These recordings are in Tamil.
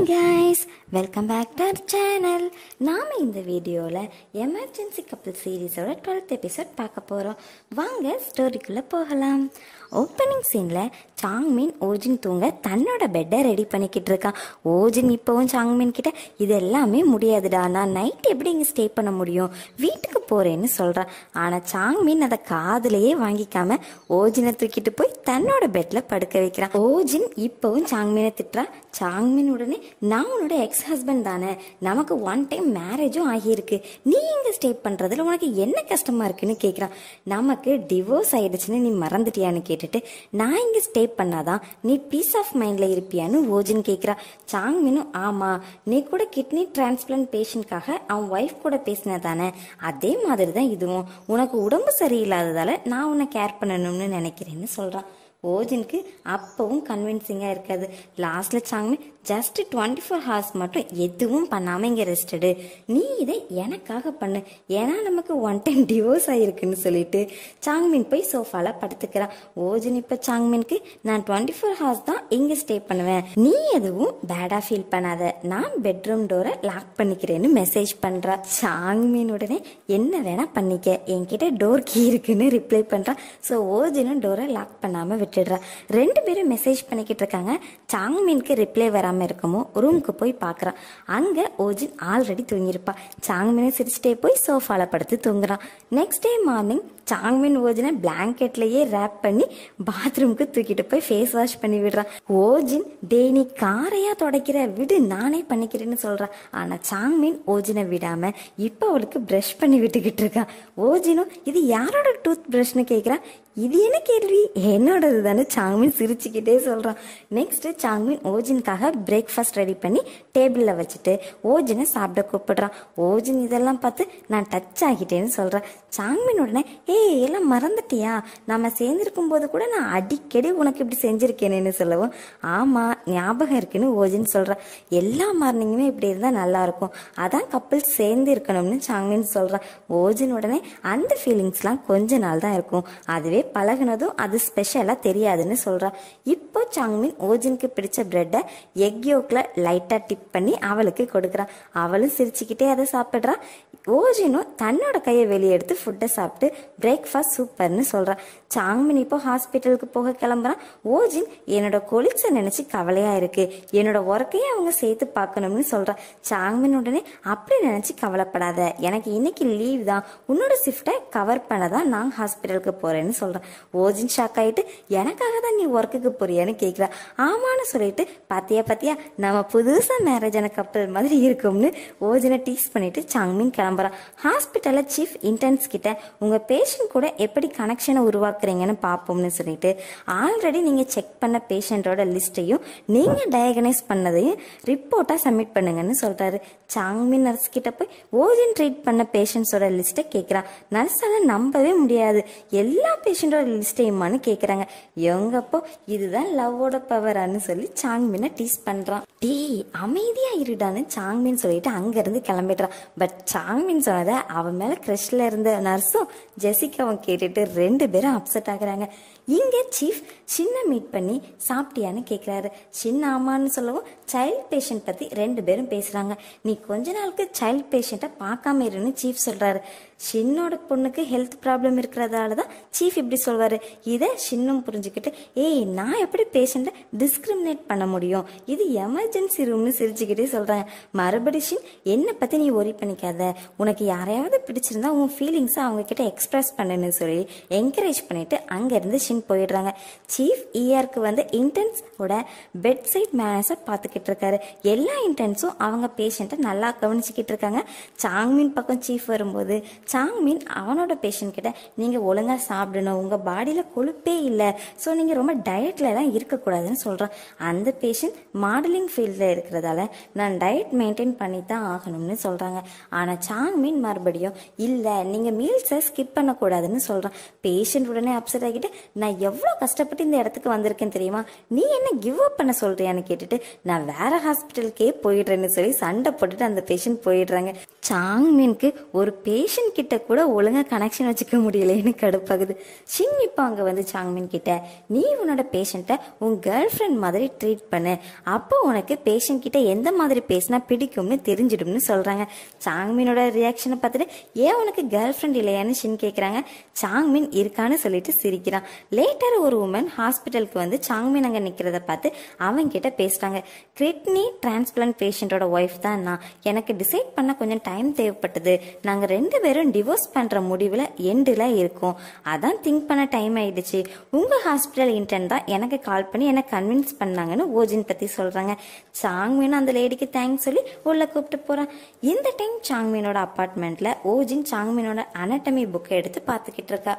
guys welcome back to our channel நாம் இந்த வீடியோவில் எமர்ஜென்சி கப்பல் சீரீஸோட டுவெல்த் எபிசோட் பார்க்க போகிறோம் வாங்க ஸ்டோரிக்குள்ளே போகலாம் ஓப்பனிங் சீனில் சாங்மின் ஓஜின் தூங்க தன்னோட பெட்டை ரெடி பண்ணிக்கிட்டு இருக்கான் ஓஜின் இப்போவும் சாங்மின் கிட்ட இது எல்லாமே முடியாதுடா நான் நைட் எப்படி இங்கே ஸ்டே பண்ண முடியும் வீட்டுக்கு போகிறேன்னு சொல்கிறான் ஆனால் சாங்மின் அதை காதுலயே வாங்கிக்காம ஓஜினை தூக்கிட்டு போய் தன்னோட பெட்டில் படுக்க வைக்கிறான் ஓஜின் இப்போவும் சாங்மினை திட்டுறா சாங்மின் உடனே நான் உன்னோட எக்ஸ் ஹஸ்பண்ட் தானே நமக்கு ஒன் டைம் மேரேஜும் ஆகியிருக்கு நீ இங்கே ஸ்டே பண்ணுறதுல உனக்கு என்ன கஷ்டமா இருக்குன்னு கேட்குறான் நமக்கு டிவோர்ஸ் ஆயிடுச்சுன்னு நீ மறந்துட்டியான்னு கேட்டுட்டு நான் இங்கே ஸ்டே பண்ணாதான் நீ பீஸ் ஆஃப் மைண்டில் இருப்பியான்னு ஓஜின் கேட்குறா சாங்மினும் ஆமா நீ கூட கிட்னி டிரான்ஸ்பிளான்ட் பேஷண்ட்காக அவன் ஒய்ஃப் கூட பேசின தானே அதே மாதிரி தான் இதுவும் உனக்கு உடம்பு சரியில்லாததால நான் உன்னை கேர் பண்ணணும்னு நினைக்கிறேன்னு சொல்கிறான் ஓஜினுக்கு அப்பவும் கன்வின்சிங்காக இருக்காது லாஸ்ட்டில் Sangmin just twenty four hours மட்டும் எதுவும் பண்ணாமல் இங்கே ரெஸ்டடு நீ இதை எனக்காக பண்ணு ஏன்னா நமக்கு ஒன் டைம் டிவோர்ஸ் ஆகிருக்குன்னு சொல்லிட்டு சாங்மின் போய் சோஃபாவில் படுத்துக்கிறான் ஓஜின் இப்போ சாங்மின்க்கு நான் டுவெண்ட்டி ஃபோர் ஹவர்ஸ் தான் இங்கே ஸ்டே பண்ணுவேன் நீ எதுவும் பேடாக ஃபீல் பண்ணாத நான் பெட்ரூம் டோரை லாக் பண்ணிக்கிறேன்னு மெசேஜ் பண்ணுறா சாங்மின் உடனே என்ன வேணா பண்ணிக்க என்கிட்ட டோர் கீ இருக்குன்னு ரிப்ளை பண்ணுறான் ஸோ ஓஜினும் டோரை லாக் பண்ணாமல் விட்டுடுறா ரெண்டு பேரும் மெசேஜ் பண்ணிக்கிட்டு இருக்காங்க சாங்மின்க்கு ரிப்ளை வராமல் இருக்கமோ ரூமுக்கு போய் பார்க்குறான் அங்கே ஓஜின் ஆல்ரெடி தூங்கியிருப்பா சாங்மினை சிரிச்சிட்டே போய் சோஃபாவில் படுத்து தூங்குறான் நெக்ஸ்ட் டே மார்னிங் சாங்மின் ஓஜினை பிளாங்கெட்லயே ரேப் பண்ணி பாத்ரூமுக்கு தூக்கிட்டு போய் ஃபேஸ் வாஷ் பண்ணி விடுறான் ஓஜின் டே நீ காரையா துடைக்கிற விடு நானே பண்ணிக்கிறேன்னு சொல்றான் ஆனா சாங்மின் ஓஜினை விடாம இப்போ அவளுக்கு ப்ரஷ் பண்ணி விட்டுக்கிட்டு இருக்கான் ஓஜினும் இது யாரோட டூத் ப்ரஷ்னு கேட்குறான் இது என்ன கேள்வி என்னோடது தானே சாங்மின் சிரிச்சுக்கிட்டே சொல்கிறான் நெக்ஸ்ட் சாங்மின் ஓஜினுக்காக பிரேக்ஃபாஸ்ட் ரெடி பண்ணி டேபிளில் வச்சுட்டு ஓஜினை சாப்பிட கூப்பிடுறான் ஓஜின் இதெல்லாம் பார்த்து நான் டச் ஆகிட்டேன்னு சொல்கிறேன் சாங்மின் உடனே ஏய் எல்லாம் மறந்துட்டியா நம்ம சேர்ந்திருக்கும் போது கூட நான் அடிக்கடி உனக்கு இப்படி செஞ்சிருக்கேனேன்னு சொல்லவும் ஆமாம் ஞாபகம் இருக்குன்னு ஓஜின் சொல்கிறான் எல்லா மார்னிங்குமே இப்படி இருந்தால் நல்லா இருக்கும் அதான் கப்பல் சேர்ந்து இருக்கணும்னு சாங்மின் சொல்கிறான் ஓஜின் உடனே அந்த ஃபீலிங்ஸ்லாம் கொஞ்ச நாள் தான் இருக்கும் அதுவே பழகுனதும் அது ஸ்பெஷலாக தெரியாதுன்னு சொல்கிறா இப்போ சாங்மின் ஓஜினுக்கு பிடிச்ச பிரெட்டை எக் யோக்கில் லைட்டாக டிப் பண்ணி அவளுக்கு கொடுக்குறான் அவளும் சிரிச்சுக்கிட்டே அதை சாப்பிட்றா ஓஜினும் தன்னோட கையை வெளியே எடுத்து ஃபுட்டை சாப்பிட்டு பிரேக்ஃபாஸ்ட் சூப்பர்னு சொல்கிறான் சாங்மின் இப்போ ஹாஸ்பிட்டலுக்கு போக கிளம்புறான் ஓஜின் என்னோட கொலிக்ஸை நினச்சி கவலையாக இருக்கு என்னோட ஒர்க்கையும் அவங்க சேர்த்து பார்க்கணும்னு சொல்கிறான் சாங்மின் உடனே அப்படி நினச்சி கவலைப்படாத எனக்கு இன்னைக்கு லீவ் தான் உன்னோட ஷிஃப்ட்டை கவர் பண்ண தான் நான் ஹாஸ்பிட்டலுக்கு போகிறேன்னு சொல்கிறேன் ஓஜின் ஷாக் ஆகிட்டு எனக்காக தான் நீ ஒர்க்குக்கு போறியான்னு கேட்குறா ஆமான்னு சொல்லிட்டு பாத்தியா பாத்தியா நம்ம புதுசாக மேரேஜ் ஆன கப்பல் மாதிரி இருக்கும்னு ஓஜினை டீஸ் பண்ணிட்டு சாங்மின் கிளம்புறான் ஹாஸ்பிட்டலில் சீஃப் இன்டர்ன்ஸ் கிட்ட உங்கள் பேஷண்ட் கூட எப்படி கனெக்ஷனை உருவாக்குறீங்கன்னு பார்ப்போம்னு சொல்லிட்டு ஆல்ரெடி நீங்கள் செக் பண்ண பேஷண்ட்டோட லிஸ்ட்டையும் நீங்கள் டயக்னைஸ் பண்ணதையும் ரிப்போர்ட்டாக சப்மிட் பண்ணுங்கன்னு சொல்கிறாரு சாங்மின் நர்ஸ் கிட்ட போய் ஓஜின் ட்ரீட் பண்ண பேஷண்ட்ஸோட லிஸ்ட்டை கேட்குறான் நர்ஸால நம்பவே முடியாது எல்லா பேஷண்ட்டோட லிஸ்ட்டையுமான்னு கேட்குறாங்க எங்கப்போ இதுதான் லவ்வோட பவரான்னு சொல்லி சாங்மினை டீஸ் பண்ணுறான் டேய் அமைதியா இருடான்னு சாங்மின் சொல்லிட்டு அங்கேருந்து கிளம்பிடுறான் பட் சாங்மின் சொன்னதை அவன் மேலே க்ரெஷ்ல இருந்த நர்ஸும் ஜெசிகாவும் கேட்டுட்டு ரெண்டு பேரும் அப்செட் ஆகுறாங்க இங்கே சீஃப் சின்ன மீட் பண்ணி சாப்பிட்டியான்னு கேட்குறாரு சின்ன ஆமான்னு சொல்லவும் சைல்ட் பேஷண்ட் பற்றி ரெண்டு பேரும் பேசுகிறாங்க நீ கொஞ்ச நாளுக்கு சைல்ட் பேஷண்ட்டை பார்க்காம இருன்னு சீஃப் சொல்கிறாரு ஷின்னோட பொண்ணுக்கு ஹெல்த் ப்ராப்ளம் இருக்கிறதால தான் சீஃப் இப்படி சொல்வார் இதை ஷின்னும் புரிஞ்சுக்கிட்டு ஏய் நான் எப்படி பேஷண்ட்டை டிஸ்கிரிமினேட் பண்ண முடியும் இது எமர்ஜென்சி ரூம்னு சிரிச்சுக்கிட்டே சொல்கிறாங்க மறுபடி ஷின் என்னை பற்றி நீ ஒரி பண்ணிக்காத உனக்கு யாரையாவது பிடிச்சிருந்தா உன் ஃபீலிங்ஸை அவங்க கிட்ட எக்ஸ்பிரஸ் பண்ணுன்னு சொல்லி என்கரேஜ் பண்ணிட்டு அங்கேருந்து ஷின் போயிடுறாங்க சீஃப் இஆருக்கு வந்து இன்டென்ஸோட பெட் சைட் மேனஸை பார்த்துக்கிட்டு இருக்காரு எல்லா இன்டென்ஸும் அவங்க பேஷண்ட்டை நல்லா கவனிச்சுக்கிட்டு இருக்காங்க சாங்மின் பக்கம் சீஃப் வரும்போது சாங்மின் அவனோட பேஷண்ட் கிட்ட நீங்கள் ஒழுங்காக சாப்பிடணும் உங்கள் பாடியில் கொழுப்பே இல்லை ஸோ நீங்கள் ரொம்ப டயட்லலாம் இருக்கக்கூடாதுன்னு சொல்கிறான் அந்த பேஷண்ட் மாடலிங் ஃபீல்டில் இருக்கிறதால நான் டயட் மெயின்டைன் பண்ணி தான் ஆகணும்னு சொல்கிறாங்க ஆனால் சாங்மின் மறுபடியும் இல்லை நீங்கள் மீல்ஸை ஸ்கிப் பண்ணக்கூடாதுன்னு சொல்கிறான் பேஷண்ட் உடனே அப்செட் ஆகிட்டு நான் எவ்வளோ கஷ்டப்பட்டு இந்த இடத்துக்கு வந்திருக்கேன் தெரியுமா நீ என்ன கிவ் அப் பண்ண சொல்றியான்னு கேட்டுட்டு நான் வேற ஹாஸ்பிட்டலுக்கே போயிடுறேன்னு சொல்லி சண்டை போட்டுட்டு அந்த பேஷண்ட் போயிடுறாங்க சாங்மின்க்கு ஒரு பேஷண்ட் கிட்ட கூட ஒழுங்கா கனெக்ஷன் வச்சுக்க முடியலைன்னு கடுப்பாகுது ஷின் இப்போ அங்கே வந்து சாங்மின் கிட்ட நீ உன்னோட பேஷண்ட்டை உன் கேர்ள் ஃப்ரெண்ட் மாதிரி ட்ரீட் பண்ணு அப்போ உனக்கு பேஷண்ட் கிட்ட எந்த மாதிரி பேசினா பிடிக்கும்னு தெரிஞ்சிடும்னு சொல்றாங்க சாங்மினோட ரியாக்ஷனை பார்த்துட்டு ஏன் உனக்கு கேர்ள் ஃப்ரெண்ட் இல்லையான்னு ஷின் கேட்குறாங்க சாங்மின் இருக்கான்னு சொல்லிட்டு சிரிக்கிறான் லேட்டர் ஒரு உமன் ஹாஸ்பிட்டலுக்கு வந்து சாங்மின் அங்கே நிற்கிறத பார்த்து அவங்க கிட்ட பேசுறாங்க கிட்னி டிரான்ஸ்பிளான்ட் பேஷண்ட்டோட ஒய்ஃப் தான் நான் எனக்கு டிசைட் பண்ண கொஞ்சம் டைம் தேவைப்பட்டது நாங்கள் ரெண்டு பேரும் டிவோர்ஸ் பண்ணுற முடிவில் எண்டில் இருக்கோம் அதான் திங்க் பண்ண டைம் ஆயிடுச்சு உங்கள் ஹாஸ்பிட்டல் இன்டர்ன் தான் எனக்கு கால் பண்ணி என்னை கன்வின்ஸ் பண்ணாங்கன்னு ஓஜின் பற்றி சொல்கிறாங்க சாங்மின் அந்த லேடிக்கு தேங்க்ஸ் சொல்லி உள்ள கூப்பிட்டு போகிறான் இந்த டைம் சாங்மினோட அப்பார்ட்மெண்ட்டில் ஓஜின் சாங்மினோட அனட்டமி புக்கை எடுத்து பார்த்துக்கிட்டு இருக்கா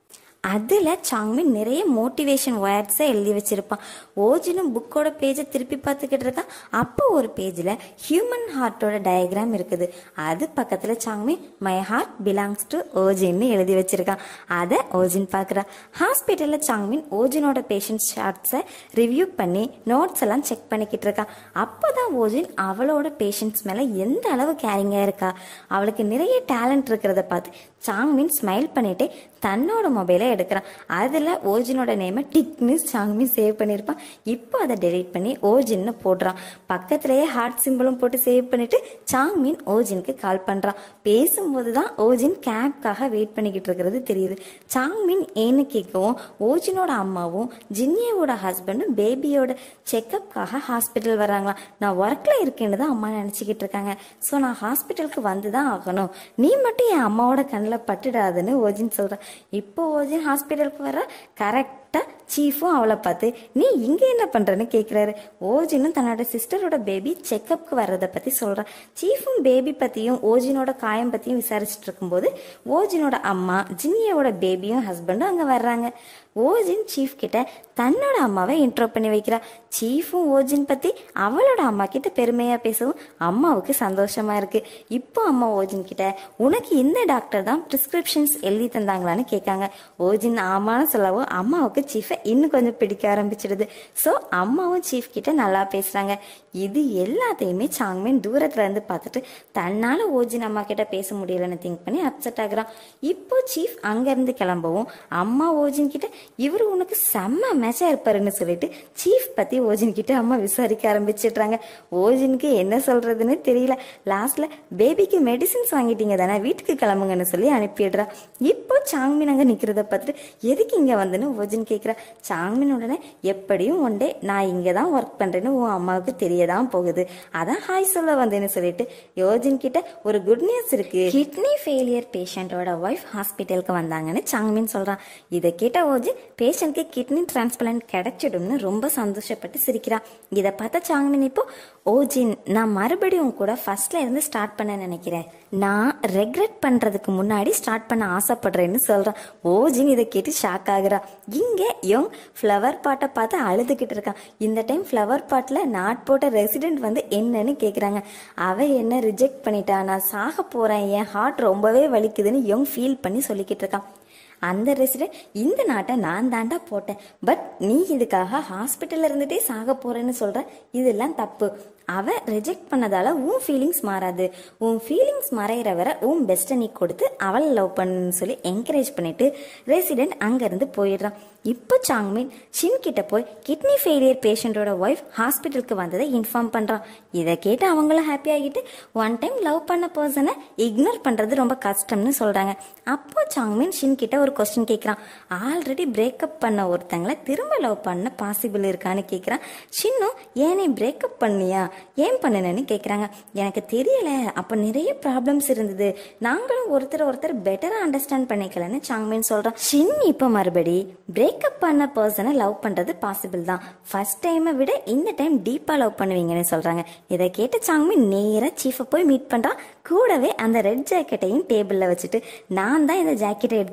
அதில் சாங்மின் நிறைய மோட்டிவேஷன் வேர்ட்ஸை எழுதி வச்சிருப்பான் ஓஜினும் புக்கோட பேஜை திருப்பி பார்த்துக்கிட்டு இருக்கான் அப்போ ஒரு பேஜில் ஹியூமன் ஹார்ட்டோட டயக்ராம் இருக்குது அது பக்கத்தில் Sangmin my heart belongs to ஓஜின்னு எழுதி வச்சிருக்கான் அதை ஓஜின் பார்க்குறா ஹாஸ்பிட்டலில் சாங்மின் ஓஜினோட பேஷண்ட் ஷார்ட்ஸை ரிவ்யூ பண்ணி நோட்ஸ் எல்லாம் செக் பண்ணிக்கிட்டு இருக்கான் அப்போ தான் ஓஜின் அவளோட பேஷண்ட்ஸ் மேலே எந்த அளவு கேரிங்காக இருக்கா அவளுக்கு நிறைய டேலண்ட் இருக்கிறத பார்த்து சாங்மின் ஸ்மைல் பண்ணிட்டு தன்னோட மொபைலை எடுக்கிறான் அதில் ஓஜினோட நேமை டிக்னு சாங்மின் சேவ் பண்ணியிருப்பான் இப்போ அதை டெலீட் பண்ணி ஓஜின்னு போடுறான் பக்கத்துலேயே ஹார்ட் சிம்பிளும் போட்டு சேவ் பண்ணிட்டு சாங்மின் ஓஜினுக்கு கால் பண்ணுறான் பேசும்போது தான் ஓஜின் கேப்காக வெயிட் பண்ணிக்கிட்டு இருக்கிறது தெரியுது சாங்மின் ஏன்னு கேட்கவும் ஓஜினோட அம்மாவும் ஜின்னியாவோட ஹஸ்பண்டும் பேபியோட செக்கப்காக ஹாஸ்பிட்டல் வராங்களாம் நான் ஒர்க்கில் இருக்கேன்னு தான் அம்மா நினச்சிக்கிட்டு இருக்காங்க ஸோ நான் ஹாஸ்பிட்டலுக்கு வந்து தான் ஆகணும் நீ மட்டும் என் அம்மாவோட கண்ணில் பட்டுடாதுன்னு ஓஜின் சொல்கிறேன் இப்போ ஓஜின் ஹாஸ்பிட்டலுக்கு வர கரெக்டாக சீஃபும் அவளை பார்த்து நீ இங்கே என்ன பண்ணுறன்னு கேட்குறாரு ஓஜினும் தன்னோட சிஸ்டரோட பேபி செக்கப்க்கு வர்றதை பற்றி சொல்கிறான் சீஃபும் பேபி பற்றியும் ஓஜினோட காயம் பற்றியும் விசாரிச்சுட்டு இருக்கும்போது ஓஜினோட அம்மா ஜின்னியாவோட பேபியும் ஹஸ்பண்டும் அங்கே வர்றாங்க ஓஜின் சீஃப் கிட்ட தன்னோட அம்மாவை இன்ட்ரோ பண்ணி வைக்கிறா சீஃபும் ஓஜின் பற்றி அவளோட அம்மா கிட்ட பெருமையாக பேசவும் அம்மாவுக்கு சந்தோஷமா இருக்கு இப்போ அம்மா ஓஜின் கிட்ட உனக்கு இந்த டாக்டர் தான் ப்ரிஸ்கிரிப்ஷன்ஸ் எழுதி தந்தாங்களான்னு கேட்காங்க ஓஜின் ஆமான்னு சொல்லவும் அம்மாவுக்கு சீஃபை இன்னும் கொஞ்சம் பிடிக்க ஆரம்பிச்சிடுது ஸோ அம்மாவும் சீஃப் கிட்ட நல்லா பேசுறாங்க இது எல்லாத்தையுமே சாங்மேன் தூரத்துல இருந்து பார்த்துட்டு தன்னால ஓஜின் அம்மா கிட்ட பேச முடியலன்னு திங்க் பண்ணி அப்செட் ஆகுறான் இப்போ சீஃப் அங்கிருந்து கிளம்பவும் அம்மா ஓஜின் கிட்ட இவர் உனக்கு செம்ம மேட்சா இருப்பாருன்னு சொல்லிட்டு சீஃப் பத்தி ஓஜின் கிட்ட அம்மா விசாரிக்க ஆரம்பிச்சிடுறாங்க ஓஜினுக்கு என்ன சொல்றதுன்னு தெரியல லாஸ்ட்ல பேபிக்கு மெடிசின்ஸ் வாங்கிட்டீங்க தானே வீட்டுக்கு கிளம்புங்கன்னு சொல்லி அனுப்பிடுறா இப்போ சாங்மின் அங்க நிக்கிறத பார்த்துட்டு எதுக்கு இங்க வந்துன்னு ஓஜின் கேக்குறா சாங்மின் உடனே எப்படியும் ஒன் டே நான் இங்க தான் ஒர்க் பண்றேன்னு உன் அம்மாவுக்கு தெரியதான் போகுது அதான் ஹாய் சொல்ல வந்தேன்னு சொல்லிட்டு யோஜின் கிட்ட ஒரு குட் நியூஸ் இருக்கு கிட்னி ஃபெயிலியர் பேஷண்டோட ஒய்ஃப் ஹாஸ்பிட்டலுக்கு வந்தாங்கன்னு சாங்மின் சொல்றான் இதை கேட்ட ஓஜி பேஷண்ட்க்கு கிட்னி டிரான்ஸ்பிளான்ட் கிடைச்சிடும்னு ரொம்ப சந்தோஷப்பட்டு சிரிக்கிறான் இதை பார்த்த சாங்மின் இப்போ ஓஜின் நான் மறுபடியும் உன் கூட ஃபர்ஸ்ட்ல இருந்து ஸ்டார்ட் பண்ண நினைக்கிறேன் நான் ரெக்ரெட் பண்றதுக்கு முன்னாடி ஸ்டார்ட் பண்ண ஆசைப்படுறேன்னு சொல்றான் ஓஜின் இதை கேட்டு ஷாக் ஆகுறா இங்க யோங் ஃப்ளவர் பாட்டை பார்த்து அழுதுகிட்டு இருக்கான் இந்த டைம் ஃப்ளவர் பாட்டில் நாட் போட்ட ரெசிடென்ட் வந்து என்னன்னு கேட்குறாங்க அவ என்ன ரிஜெக்ட் பண்ணிட்டா நான் சாக போறேன் என் ஹார்ட் ரொம்பவே வலிக்குதுன்னு யோங் ஃபீல் பண்ணி சொல்லிக்கிட்டு இருக்கான் அந்த ரெசிடென்ட் இந்த நாட்டை நான் தாண்டா போட்டேன் பட் நீ இதுக்காக ஹாஸ்பிட்டல்ல இருந்துட்டே சாக போறேன்னு சொல்ற இதெல்லாம் தப்பு அவ ரிஜெக்ட் பண்ணதால உன் ஃபீலிங்ஸ் மாறாது உன் ஃபீலிங்ஸ் மறையிற வரை உன் பெஸ்ட்டை நீ கொடுத்து அவளை லவ் பண்ணுன்னு சொல்லி என்கரேஜ் பண்ணிட்டு ரெசிடென்ட் அங்கேருந்து போயிடுறான் இப்போ சாங்மின் ஷின் கிட்ட போய் கிட்னி ஃபெயிலியர் பேஷண்டோட ஒய்ஃப் ஹாஸ்பிட்டலுக்கு வந்ததை இன்ஃபார்ம் பண்ணுறான் இதை கேட்டு அவங்களும் ஹாப்பி ஆகிட்டு ஒன் டைம் லவ் பண்ண பர்சனை இக்னோர் பண்ணுறது ரொம்ப கஷ்டம்னு சொல்கிறாங்க அப்போ சாங்மின் ஷின் கிட்ட ஒரு கொஸ்டின் கேட்குறான் ஆல்ரெடி பிரேக்கப் பண்ண ஒருத்தங்களை திரும்ப லவ் பண்ண பாசிபிள் இருக்கான்னு கேட்குறான் ஷின்னும் ஏன் நீ பிரேக்கப் பண்ணியா ஏன் பண்ணுனேன்னு கேட்குறாங்க எனக்கு தெரியல அப்போ நிறைய ப்ராப்ளம்ஸ் இருந்தது நாங்களும் ஒருத்தர் ஒருத்தர் பெட்டராக அண்டர்ஸ்டாண்ட் பண்ணிக்கலன்னு சாங்மின் சொல்கிறான் ஷின் இப்போ மறுபடி பிரேக்கப் பண்ண பர்சனை லவ் பண்ணுறது பாசிபிள் தான் ஃபர்ஸ்ட் டைமை விட இந்த டைம் டீப்பாக லவ் பண்ணுவீங்கன்னு சொல்கிறாங்க இதை கேட்ட சாங்மின் நேராக சீஃபை போய் மீட் பண்ணுறான் கூடவே அந்த ரெட் ஜாக்கெட்டையும் டேபிளில் வச்சுட்டு நான் தான் இந்த ஜாக்கெட்டை எடுத்து வச்சிருந்தேன்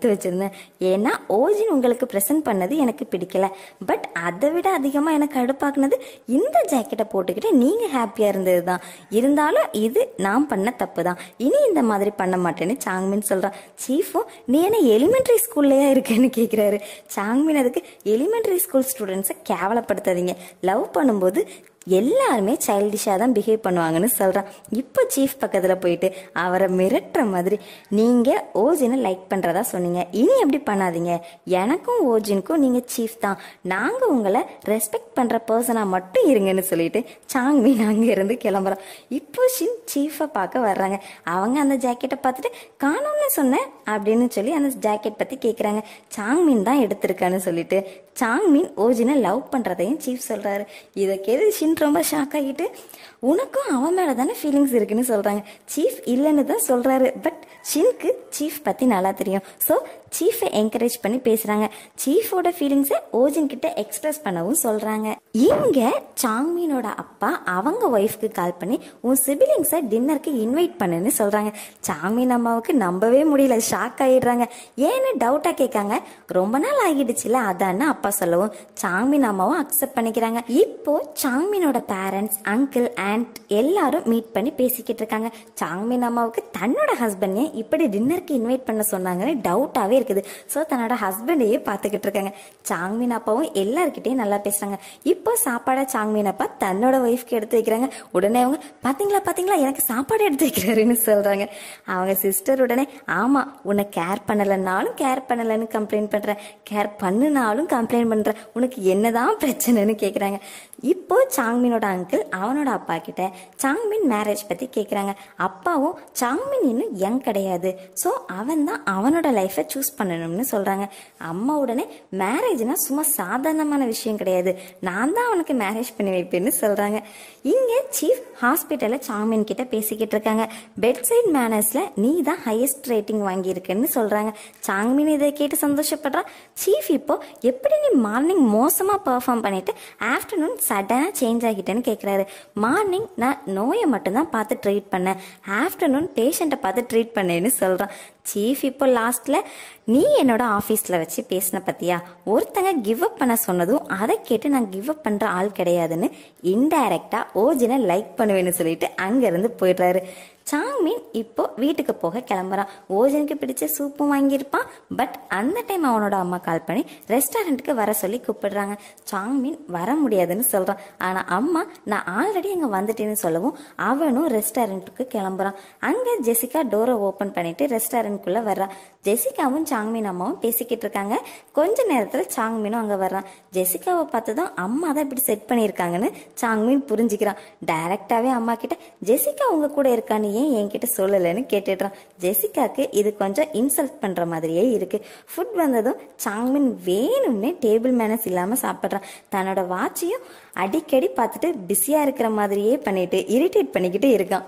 சொல்லுங்க ஏன்னா ஓஜின் உங்களுக்கு ப்ரெசென்ட் பண்ணது எனக்கு பிடிக்கல பட் அதை விட அதிகமாக எனக்கு கடுப்பாக்குனது இந்த ஜாக்கெட்டை போட்டுக்கிட்டு நீங்கள் ஹாப்பியாக இருந்தது தான் இருந்தாலும் இது நான் பண்ண தப்பு தான் இனி இந்த மாதிரி பண்ண மாட்டேன்னு சாங்மின் சொல்கிறான் சீஃபும் நீ என்ன எலிமெண்ட்ரி ஸ்கூல்லையா இருக்கேன்னு கேட்குறாரு சாங்மின் அதுக்கு எலிமெண்ட்ரி ஸ்கூல் ஸ்டூடெண்ட்ஸை கேவலப்படுத்தாதீங்க லவ் பண்ணும்போது எல்லாருமே சைல்டிஷாக தான் பிஹேவ் பண்ணுவாங்கன்னு சொல்கிறான் இப்போ சீஃப் பக்கத்தில் போயிட்டு அவரை மிரட்டுற மாதிரி நீங்கள் ஓஜினை லைக் பண்ணுறதா சொன்னீங்க இனி எப்படி பண்ணாதீங்க எனக்கும் ஓஜினுக்கும் நீங்கள் சீஃப் தான் நாங்கள் உங்களை ரெஸ்பெக்ட் பண்ணுற பர்சனாக மட்டும் இருங்கன்னு சொல்லிட்டு சாங்மின் அங்கே இருந்து கிளம்புறோம் இப்போ ஷின் சீஃபை பார்க்க வர்றாங்க அவங்க அந்த ஜாக்கெட்டை பார்த்துட்டு காணும்னு சொன்னேன் அப்படின்னு சொல்லி அந்த ஜாக்கெட் பற்றி கேட்குறாங்க சாங்மின் தான் எடுத்திருக்கான்னு சொல்லிட்டு சாங்மின் ஓஜினை லவ் பண்ணுறதையும் சீஃப் சொல்கிறாரு இதை கேட்டு ஷின் ரொம்ப ஷாக் ஆகிட்டு உனக்கும் அவன் மேலே தானே ஃபீலிங்ஸ் இருக்குன்னு சொல்கிறாங்க சீஃப் இல்லைன்னு தான் சொல்கிறாரு பட் ஷின்க்கு சீஃப் பற்றி நல்லா தெரியும் ஸோ சீஃபை என்கரேஜ் பண்ணி பேசுகிறாங்க சீஃபோட ஃபீலிங்ஸை ஓஜின் கிட்ட எக்ஸ்பிரஸ் பண்ணவும் சொல்கிறாங்க இங்கே சாங்மீனோட அப்பா அவங்க ஒய்ஃப்க்கு கால் பண்ணி உன் சிபிலிங்ஸை டின்னருக்கு இன்வைட் பண்ணுன்னு சொல்கிறாங்க சாங்மீன் அம்மாவுக்கு நம்பவே முடியல ஷாக் ஆகிடுறாங்க ஏன்னு டவுட்டாக கேட்காங்க ரொம்ப நாள் ஆகிடுச்சுல அதான்னு அப்பா சொல்லவும் சாங்மின் அம்மாவும் அக்செப்ட் பண்ணிக்கிறாங்க இப்போ சாங்மினோட பேரண்ட்ஸ் அங்கிள் ஆண்ட் எல்லாரும் மீட் பண்ணி பேசிக்கிட்டு இருக்காங்க சாங்மின் அம்மாவுக்கு தன்னோட ஹஸ்பண்டே இப்படி டின்னருக்கு இன்வைட் பண்ண சொன்னாங்கன்னு டவுட்டாகவே இருக்குது ஸோ தன்னோட ஹஸ்பண்டையே பார்த்துக்கிட்டு இருக்காங்க சாங்மின் அப்பாவும் எல்லார்கிட்டையும் நல்லா பேசுறாங்க இப்போ சாப்பாடை சாங்மின் அப்பா தன்னோட ஒய்ஃப்க்கு எடுத்து வைக்கிறாங்க உடனே அவங்க பாத்தீங்களா பாத்தீங்களா எனக்கு சாப்பாடு எடுத்து வைக்கிறாருன்னு சொல்றாங்க அவங்க சிஸ்டர் உடனே ஆமா உன்னை கேர் பண்ணலைன்னாலும் கேர் பண்ணலைன்னு கம்ப்ளைண்ட் பண்ற கேர் பண்ணுனாலும் கம்ப்ளைண்ட் பண்ற உனக்கு என்னதான் பிரச்சனைன்னு கேக்குறாங்க இப்போ சாங்மினோட அங்கிள் அவனோட அப்பா கிட்ட சாங்மின் மேரேஜ் பத்தி கேக்குறாங்க அப்பாவும் சாங்மின் இன்னும் யங் கிடையாது ஸோ அவன் தான் அவனோட லைஃப்பை சூஸ் பண்ணணும்னு சொல்றாங்க அம்மா உடனே மேரேஜ்னா சும்மா சாதாரணமான விஷயம் கிடையாது நான் தான் அவனுக்கு மேரேஜ் பண்ணி வைப்பேன்னு சொல்றாங்க இங்க சீஃப் ஹாஸ்பிட்டல்ல சாங்மின் கிட்ட பேசிக்கிட்டு இருக்காங்க பெட் சைட் மேனர்ஸ்ல நீ தான் ஹையஸ்ட் ரேட்டிங் வாங்கியிருக்கேன்னு சொல்றாங்க சாங்மின் இதை கேட்டு சந்தோஷப்படுறான் சீஃப் இப்போ எப்படி நீ மார்னிங் மோசமா பெர்ஃபார்ம் பண்ணிட்டு ஆஃப்டர்நூன் சடனாக சேஞ்ச் ஆகிட்டேன்னு கேட்குறாரு மார்னிங் நான் நோயை மட்டும்தான் பார்த்து ட்ரீட் பண்ணேன் ஆஃப்டர்நூன் பேஷண்ட்டை பார்த்து ட்ரீட் பண்ணேன்னு சொல்கிறான் சீஃப் இப்போ லாஸ்ட்டில் நீ என்னோட ஆஃபீஸில் வச்சு பேசின பத்தியா ஒருத்தங்க கிவ் அப் பண்ண சொன்னதும் அதை கேட்டு நான் கிவ் அப் பண்ணுற ஆள் கிடையாதுன்னு இன்டைரக்டாக ஓஜினை லைக் பண்ணுவேன்னு சொல்லிட்டு அங்கேருந்து போயிடுறாரு சாங்மின் இப்போ வீட்டுக்கு போக கிளம்புறான் ஓஜனுக்கு பிடிச்ச சூப்பும் வாங்கியிருப்பான் பட் அந்த டைம் அவனோட அம்மா கால் பண்ணி ரெஸ்டாரண்ட்டுக்கு வர சொல்லி கூப்பிடுறாங்க சாங்மின் வர முடியாதுன்னு சொல்றான் ஆனா அம்மா நான் ஆல்ரெடி அங்க வந்துட்டேன்னு சொல்லவும் அவனும் ரெஸ்டாரண்ட்டுக்கு கிளம்புறான் அங்க ஜெசிகா டோரை ஓபன் பண்ணிட்டு ரெஸ்டாரண்ட்குள்ள வர்றான் ஜெசிகாவும் சாங்மின் அம்மாவும் பேசிக்கிட்டு இருக்காங்க கொஞ்ச நேரத்துல சாங்மினும் அங்க வர்றான் ஜெசிகாவை பார்த்து தான் அம்மா தான் இப்படி செட் பண்ணியிருக்காங்கன்னு சாங்மின் புரிஞ்சுக்கிறான் டைரக்டாவே அம்மா கிட்ட ஜெசிகா உங்க கூட இருக்கான்னு ஏன் என்கிட்ட சொல்லலைன்னு கேட்டுடுறான் ஜெசிகாக்கு இது கொஞ்சம் இன்சல்ட் பண்ற மாதிரியே இருக்கு ஃபுட் வந்ததும் சாங்மின் வேணும்னே டேபிள் மேனஸ் இல்லாம சாப்பிட்றான் தன்னோட வாட்சையும் அடிக்கடி பார்த்துட்டு பிஸியா இருக்கிற மாதிரியே பண்ணிட்டு இரிட்டேட் பண்ணிக்கிட்டு இருக்கான்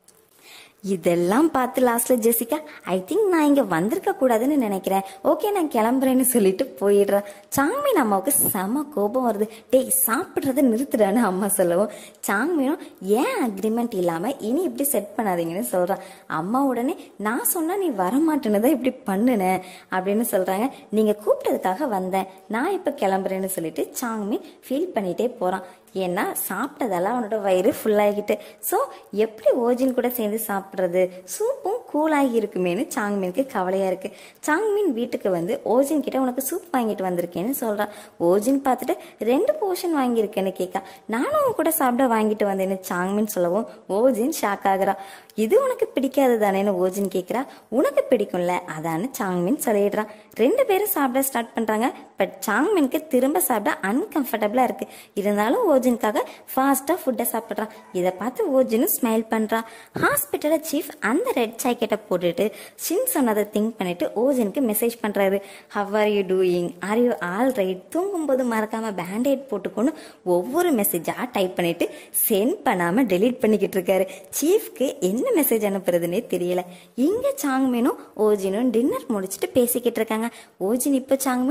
இதெல்லாம் பார்த்து லாஸ்ட்ல ஜெசிகா ஐ திங்க் நான் இங்க வந்திருக்க கூடாதுன்னு நினைக்கிறேன் ஓகே நான் கிளம்புறேன்னு சொல்லிட்டு போயிடுறேன் சாங்மீன் அம்மாவுக்கு செம கோபம் வருது டேய் சாப்பிட்றத நிறுத்துடான்னு அம்மா சொல்லவும் சாங்மீனும் ஏன் அக்ரிமெண்ட் இல்லாம இனி இப்படி செட் பண்ணாதீங்கன்னு சொல்றான் அம்மா உடனே நான் சொன்னா நீ வரமாட்டேன்னு தான் இப்படி பண்ணுன அப்படின்னு சொல்றாங்க நீங்க கூப்பிட்டதுக்காக வந்தேன் நான் இப்ப கிளம்புறேன்னு சொல்லிட்டு சாங்மீன் ஃபீல் பண்ணிட்டே போறான் ஏன்னா சாப்பிட்டதெல்லாம் அவனோட வயிறு ஃபுல்லாகிட்டு ஸோ எப்படி ஓஜின் கூட சேர்ந்து சாப்பிட்றது சூப்பும் கூலாகி இருக்குமேனு சாங்மீனுக்கு கவலையாக இருக்கு சாங்மீன் வீட்டுக்கு வந்து ஓஜின் கிட்ட உனக்கு சூப் வாங்கிட்டு வந்திருக்கேன்னு சொல்கிறான் ஓஜின் பார்த்துட்டு ரெண்டு போர்ஷன் வாங்கியிருக்கேன்னு கேட்கா நானும் உன் கூட சாப்பிட வாங்கிட்டு வந்தேன்னு சாங்மீன் சொல்லவும் ஓஜின் ஷாக் ஆகுறா இது உனக்கு பிடிக்காது தானேன்னு ஓஜின் கேட்குறா உனக்கு பிடிக்கும்ல அதான்னு சாங்மின் சொல்லிடுறான் ரெண்டு பேரும் சாப்பிட ஸ்டார்ட் பண்ணுறாங்க பட் சாங்மின்க்கு திரும்ப சாப்பிட அன்கம்ஃபர்டபுளாக இருக்கு இருந்தாலும் ஓஜினுக்காக ஃபாஸ்ட்டாக ஃபுட்டை சாப்பிட்றான் இதை பார்த்து ஓஜினும் ஸ்மைல் பண்ணுறான் ஹாஸ்பிட்டலில் சீஃப் அந்த ரெட் ஜாக்கெட்டை போட்டுட்டு ஷின் சொன்னதை திங்க் பண்ணிட்டு ஓஜனுக்கு மெசேஜ் பண்ணுறாரு how are you doing are you all right தூங்கும்போது மறக்காம பேண்டேட் போட்டுக்கொண்டு ஒவ்வொரு மெசேஜாக டைப் பண்ணிட்டு சென்ட் பண்ணாமல் டெலீட் பண்ணிக்கிட்டு இருக்காரு சீஃப்க்கு என்ன மெசேஜ் அனுப்புறதுனே தெரியல இங்கே சாங்மீனும் ஓஜினும் டின்னர் முடிச்சுட்டு பேசிக்கிட்டு இருக்காங்க ஓஜின் இப்போ சாங்மீன்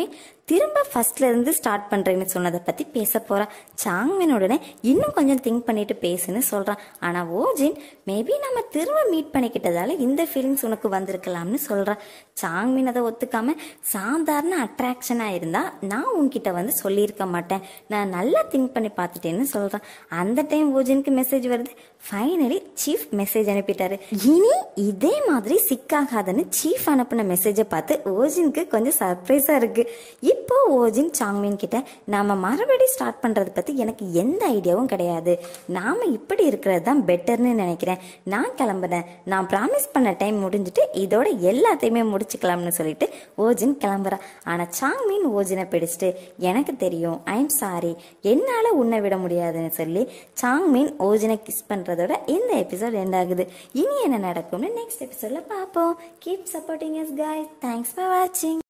திரும்ப ஃபர்ஸ்ட்ல இருந்து ஸ்டார்ட் பண்றேன்னு சொன்னதை பத்தி பேச போறா சாங்மின் உடனே இன்னும் கொஞ்சம் திங்க் பண்ணிட்டு பேசுன்னு சொல்றான் ஆனா ஓஜின் மேபி நம்ம திரும்ப மீட் பண்ணிக்கிட்டதால இந்த ஃபீலிங்ஸ் உனக்கு வந்திருக்கலாம்னு சொல்றான் சாங்மின் அதை ஒத்துக்காம சாதாரண அட்ராக்ஷனா இருந்தா நான் உன்கிட்ட வந்து சொல்லியிருக்க மாட்டேன் நான் நல்லா திங்க் பண்ணி பார்த்துட்டேன்னு சொல்றான் அந்த டைம் ஓஜினுக்கு மெசேஜ் வருது ஃபைனலி சீஃப் மெசேஜ் அனுப்பிட்டாரு இனி இதே மாதிரி சிக்காகாதுன்னு சீஃப் அனுப்பின மெசேஜை பார்த்து ஓஜினுக்கு கொஞ்சம் சர்ப்ரைஸா இருக்கு இப்போ ஓஜின் சாங்மின் கிட்ட நாம மறுபடியும் ஸ்டார்ட் பண்றதை பத்தி எனக்கு எந்த ஐடியாவும் கிடையாது நாம இப்படி இருக்கிறது தான் பெட்டர்னு நினைக்கிறேன் நான் கிளம்புறேன் நான் ப்ராமிஸ் பண்ண டைம் முடிஞ்சுட்டு இதோட எல்லாத்தையுமே முடிச்சுக்கலாம்னு சொல்லிட்டு ஓஜின் கிளம்புறா ஆனா சாங்மின் ஓஜினை பிடிச்சிட்டு எனக்கு தெரியும் ஐ எம் சாரி என்னால உன்னை விட முடியாதுன்னு சொல்லி சாங்மின் ஓஜினை கிஸ் பண்றதோட இந்த எபிசோட் எண்ட் ஆகுது இனி என்ன நடக்கும்னு நெக்ஸ்ட் எபிசோட்ல பார்ப்போம் keep supporting us guys thanks for வாட்சிங்